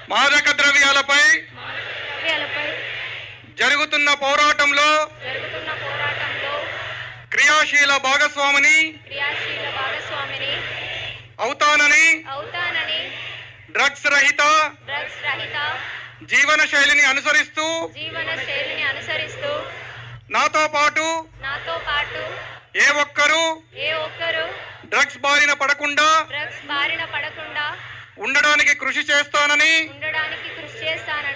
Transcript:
మాదక ద్రవ్యాలపై ద్రవ్యాలపై జరుగుతున్న పోరాటంలో జరుగుతున్న పోరాటంలో క్రియాశీల భాగస్వామిని క్రియాశీల భాగస్వామిని అవుతానని అవుతానని డ్రగ్స్ రహిత డ్రగ్స్ రహిత జీవన శైలిని అనుసరిస్తూ జీవన శైలిని అనుసరిస్తూ నాతో పాటు నాతో పాటు ఏ ఒక్కరూ ఏ ఒక్కరూ డ్రగ్స్ బారిన పడకుండా డ్రగ్స్ బారిన పడకుండా ఉండడానికి కృషి చేస్తానని ఉండడానికి కృషి చేస్తానని